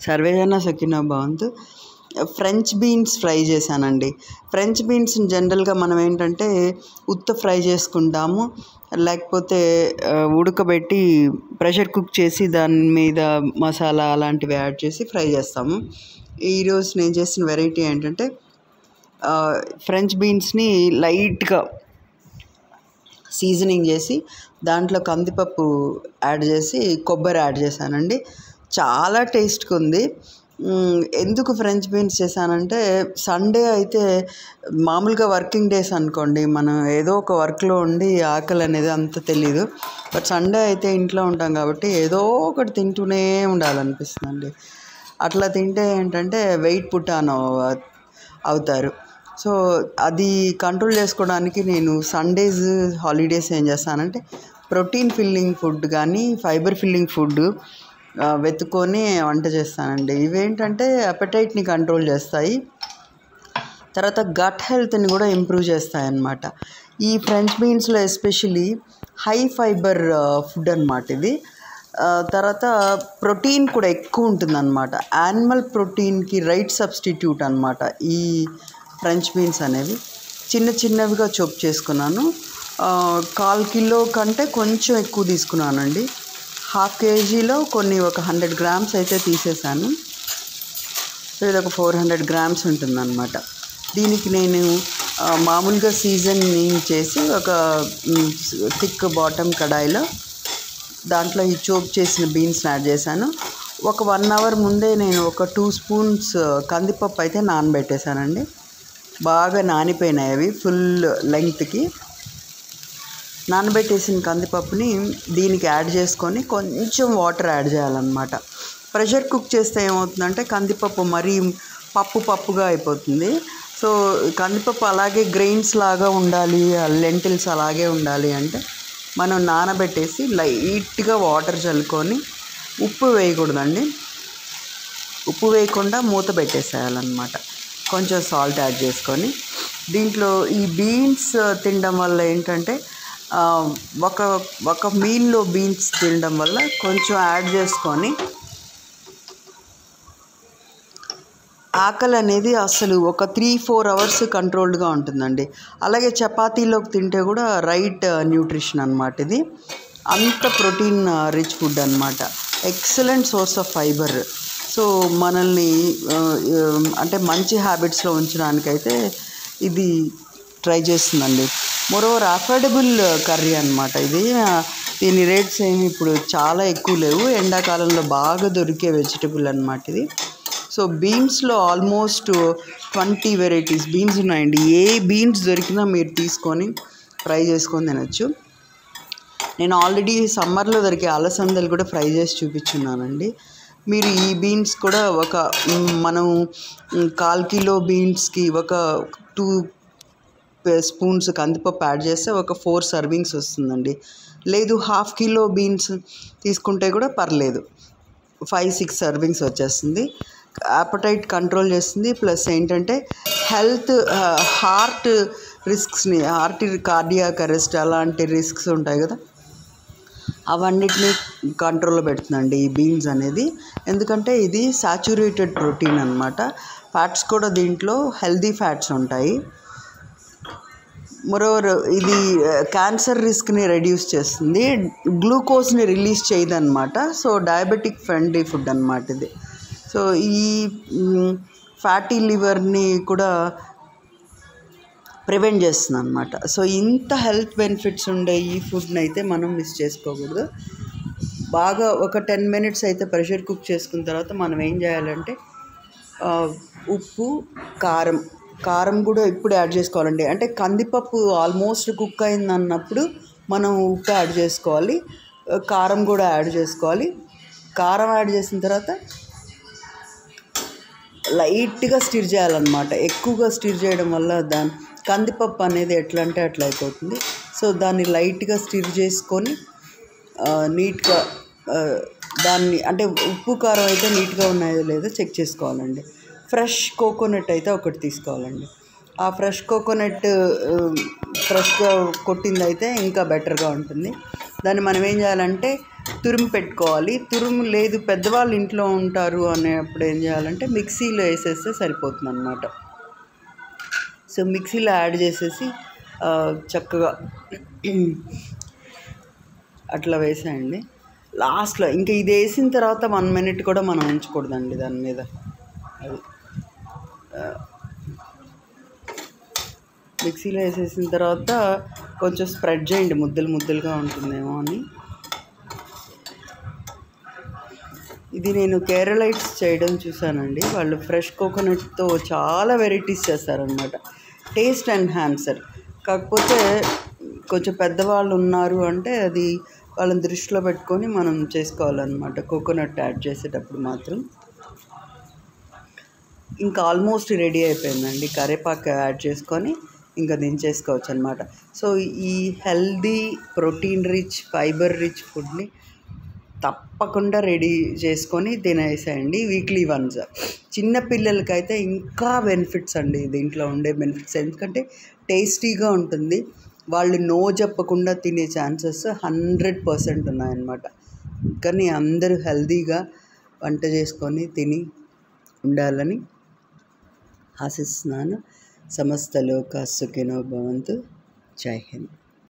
సర్వేజన సకినా భవంతు ఫ్రెంచ్ బీన్స్ ఫ్రై చేశానండి ఫ్రెంచ్ బీన్స్ జనరల్గా మనం ఏంటంటే ఉత్త ఫ్రై చేసుకుంటాము లేకపోతే ఆ, ఉడకబెట్టి ప్రెషర్ కుక్ చేసి దాని మీద మసాలా అలాంటివి యాడ్ చేసి ఫ్రై చేస్తాము ఈరోజు నేను చేసిన వెరైటీ ఏంటంటే ఆ, ఫ్రెంచ్ బీన్స్ని లైట్గా సీజనింగ్ చేసి దాంట్లో కందిపప్పు యాడ్ చేసి కొబ్బరి యాడ్ చేశానండి చాలా టేస్ట్గా ఉంది మ్, ఎందుకు ఫ్రెంచ్ బీన్స్ చేశానంటే సండే అయితే మామూలుగా వర్కింగ్ డేస్ అనుకోండి మనం ఏదో ఒక వర్క్లో ఉండి ఆకలి అనేది అంత తెలీదు బట్ సండే అయితే ఇంట్లో ఉంటాం కాబట్టి ఏదో ఒకటి తింటూనే ఉండాలనిపిస్తుందండి అట్లా తింటే ఏంటంటే వెయిట్ పుట్టాను అవుతారు సో అది కంట్రోల్ చేసుకోవడానికి నేను సండేస్ హాలిడేస్ ఏం చేస్తానంటే ప్రోటీన్ ఫిల్లింగ్ ఫుడ్ కానీ ఫైబర్ ఫిల్లింగ్ ఫుడ్ వెతుక్కొని వంట చేస్తానండి ఇవేంటంటే అపెటైట్ని కంట్రోల్ చేస్తాయి తర్వాత గట్ హెల్త్ని కూడా ఇంప్రూవ్ చేస్తాయి అన్నమాట ఈ ఫ్రెంచ్ బీన్స్లో ఎస్పెషలీ హై ఫైబర్ ఫుడ్ అనమాట ఇది ఆ, తర్వాత ప్రోటీన్ కూడా ఎక్కువ ఉంటుందన్నమాట యానిమల్ ప్రోటీన్కి రైట్ సబ్స్టిట్యూట్ అనమాట ఈ ఫ్రెంచ్ బీన్స్ అనేవి చిన్న చిన్నవిగా చొప్ చేసుకున్నాను ఆ, కాల్ కిలో కంటే కొంచెం ఎక్కువ తీసుకున్నానండి హాఫ్ కేజీలో కొన్ని ఒక హండ్రెడ్ గ్రామ్స్ అయితే తీసేసాను సో ఇది ఒక ఫోర్ హండ్రెడ్ గ్రామ్స్ ఉంటుందన్నమాట దీనికి నేను ఆ, మామూలుగా సీజనింగ్ చేసి ఒక థిక్ బాటమ్ కడాయిలో దాంట్లో ఈ చోప్ చేసిన బీన్స్ని యాడ్ చేశాను ఒక వన్ అవర్ ముందే నేను ఒక టూ స్పూన్స్ కందిపప్పు అయితే నానబెట్టేశానండి బాగా నానిపోయినాయి అవి ఫుల్ లెంగ్త్కి నానబెట్టేసిన కందిపప్పుని దీనికి యాడ్ చేసుకొని కొంచెం వాటర్ యాడ్ చేయాలన్నమాట ప్రెషర్ కుక్ చేస్తే ఏమవుతుందంటే కందిపప్పు మరీ పప్పు పప్పుగా అయిపోతుంది సో కందిపప్పు అలాగే గ్రెయిన్స్ లాగా ఉండాలి లెంటిల్స్ అలాగే ఉండాలి అంటే మనం నానబెట్టేసి లైట్గా వాటర్ చల్లుకొని ఉప్పు వేయకూడదండి ఉప్పు వేయకుండా మూత పెట్టేసేయాలన్నమాట కొంచెం సాల్ట్ యాడ్ చేసుకొని దీంట్లో ఈ బీన్స్ తినడం వల్ల ఏంటంటే ఆ, ఒక ఒక మీల్లో బీన్స్ తినడం వల్ల కొంచెం యాడ్ చేసుకొని ఆకలి అనేది అసలు ఒక త్రీ ఫోర్ అవర్స్ కంట్రోల్డ్గా ఉంటుందండి అలాగే చపాతీలోకి తింటే కూడా రైట్ న్యూట్రిషన్ అనమాట ఇది అంత ప్రోటీన్ రిచ్ ఫుడ్ అనమాట excellent source of fibre so మనల్ని ఆ, ఆ, అంటే మంచి హ్యాబిట్స్లో ఉంచడానికైతే ఇది ట్రై చేస్తుందండి మోరోవర్ అఫోర్డబుల్ కర్రీ అనమాట ఇది ఆ, దీని రేట్స్ ఏమి ఇప్పుడు చాలా ఎక్కువ లేవు ఎండాకాలంలో బాగా దొరికే వెజిటబుల్ అనమాట ఇది సో బీన్స్లో ఆల్మోస్ట్ ట్వంటీ వెరైటీస్ బీన్స్ ఉన్నాయండి ఏ బీన్స్ దొరికినా మీరు తీసుకొని ఫ్రై చేసుకొని తినచ్చు నేను ఆల్రెడీ సమ్మర్లో దొరికే అలసందలు కూడా ఫ్రై చేసి చూపించున్నానండి మీరు ఈ బీన్స్ కూడా ఒక మ్, మనం మ్, కాల్ కిలో బీన్స్కి ఒక టూ స్పూన్స్ కందిపప్పు యాడ్ చేస్తే ఒక ఫోర్ సర్వింగ్స్ వస్తుందండి లేదు హాఫ్ కిలో బీన్స్ తీసుకుంటే కూడా పర్లేదు ఫైవ్ సిక్స్ సర్వింగ్స్ వచ్చేస్తుంది అపటైట్ కంట్రోల్ చేస్తుంది ప్లస్ ఏంటంటే హెల్త్ హార్ట్ రిస్క్స్ని హార్ట్ కార్డియాక్ అరెస్ట్ అలాంటి రిస్క్స్ ఉంటాయి కదా అవన్నిటిని కంట్రోల్లో పెడుతుందండి ఈ బీన్స్ అనేది ఎందుకంటే ఇది సాచురేటెడ్ ప్రోటీన్ అనమాట ఫ్యాట్స్ కూడా దీంట్లో హెల్దీ ఫ్యాట్స్ ఉంటాయి మరోవర్ ఇది క్యాన్సర్ రిస్క్ని రెడ్యూస్ చేస్తుంది గ్లూకోజ్ని రిలీజ్ చేయదన్నమాట సో డయాబెటిక్ ఫ్రెండ్లీ ఫుడ్ అనమాట ఇది సో ఈ ఫ్యాటీ లివర్ని కూడా ప్రివెంట్ చేస్తుంది అనమాట సో ఇంత హెల్త్ బెనిఫిట్స్ ఉండే ఈ ఫుడ్ని అయితే మనం మిస్ చేసుకోకూడదు బాగా ఒక టెన్ మినిట్స్ అయితే ప్రెషర్ కుక్ చేసుకున్న తర్వాత మనం ఏం చేయాలంటే ఆ, ఉప్పు కారం కారం కూడా ఇప్పుడు యాడ్ చేసుకోవాలండి అంటే కందిపప్పు ఆల్మోస్ట్ కుక్ అయింది అన్నప్పుడు మనం ఉప్పు యాడ్ చేసుకోవాలి ఆ, కారం కూడా యాడ్ చేసుకోవాలి కారం యాడ్ చేసిన తర్వాత లైట్గా స్టిర్ చేయాలన్నమాట ఎక్కువగా స్టిర్ చేయడం వల్ల దాని కందిపప్పు అనేది ఎట్లా అంటే అట్లా అయిపోతుంది సో దాన్ని లైట్గా స్టిర్ చేసుకొని ఆ, నీట్గా ఆ, దాన్ని అంటే ఉప్పు కారం అయితే నీట్గా ఉన్నాయో లేదో చెక్ చేసుకోవాలండి ఫ్రెష్ కోకోనట్ అయితే ఒకటి తీసుకోవాలండి ఆ ఫ్రెష్ కోకోనట్ ఫ్రెష్గా కొట్టింది అయితే ఇంకా బెటర్గా ఉంటుంది దాన్ని మనం ఏం చేయాలంటే తురుము పెట్టుకోవాలి తురుము లేదు పెద్దవాళ్ళు ఇంట్లో ఉంటారు అనేప్పుడు ఏం చేయాలంటే మిక్సీలో వేసేస్తే సరిపోతుంది అనమాట సో మిక్సీలో యాడ్ చేసేసి ఆ, చక్కగా అట్లా వేసేయండి లాస్ట్లో ఇంకా ఇది వేసిన తర్వాత వన్ మినిట్ కూడా మనం ఉంచకూడదండి దాని మీద అది ఆ, మిక్సీలో వేసేసిన తర్వాత కొంచెం స్ప్రెడ్ చేయండి ముద్దలు ముద్దలుగా ఉంటుందేమో అని ఇది నేను కేరళైట్స్ చేయడం చూశానండి వాళ్ళు ఫ్రెష్ కోకోనట్తో చాలా వెరైటీస్ చేస్తారనమాట టేస్ట్ ఎన్హాన్సర్ కాకపోతే కొంచెం పెద్దవాళ్ళు ఉన్నారు అంటే అది వాళ్ళని దృష్టిలో పెట్టుకొని మనం చేసుకోవాలన్నమాట కోకోనట్ యాడ్ చేసేటప్పుడు మాత్రం ఇంకా ఆల్మోస్ట్ రెడీ అయిపోయిందండి కరివేపాకు యాడ్ చేసుకొని ఇంకా దించేసుకోవచ్చు అనమాట సో ఈ healthy protein rich fibre rich ఫుడ్ని తప్పకుండా రెడీ చేసుకొని తినేసేయండి వీక్లీ వన్స్ చిన్న పిల్లలకైతే ఇంకా బెనిఫిట్స్ అండి దీంట్లో ఉండే బెనిఫిట్స్ ఎందుకంటే టేస్టీగా ఉంటుంది వాళ్ళు నో చెప్పకుండా తినే ఛాన్సెస్ హండ్రెడ్ పర్సెంట్ ఉన్నాయన్నమాట కానీ అందరూ హెల్తీగా వంట చేసుకొని తిని ఉండాలని ఆశిస్తున్నాను సమస్త లోక సుఖినో భవంతు జై హింద్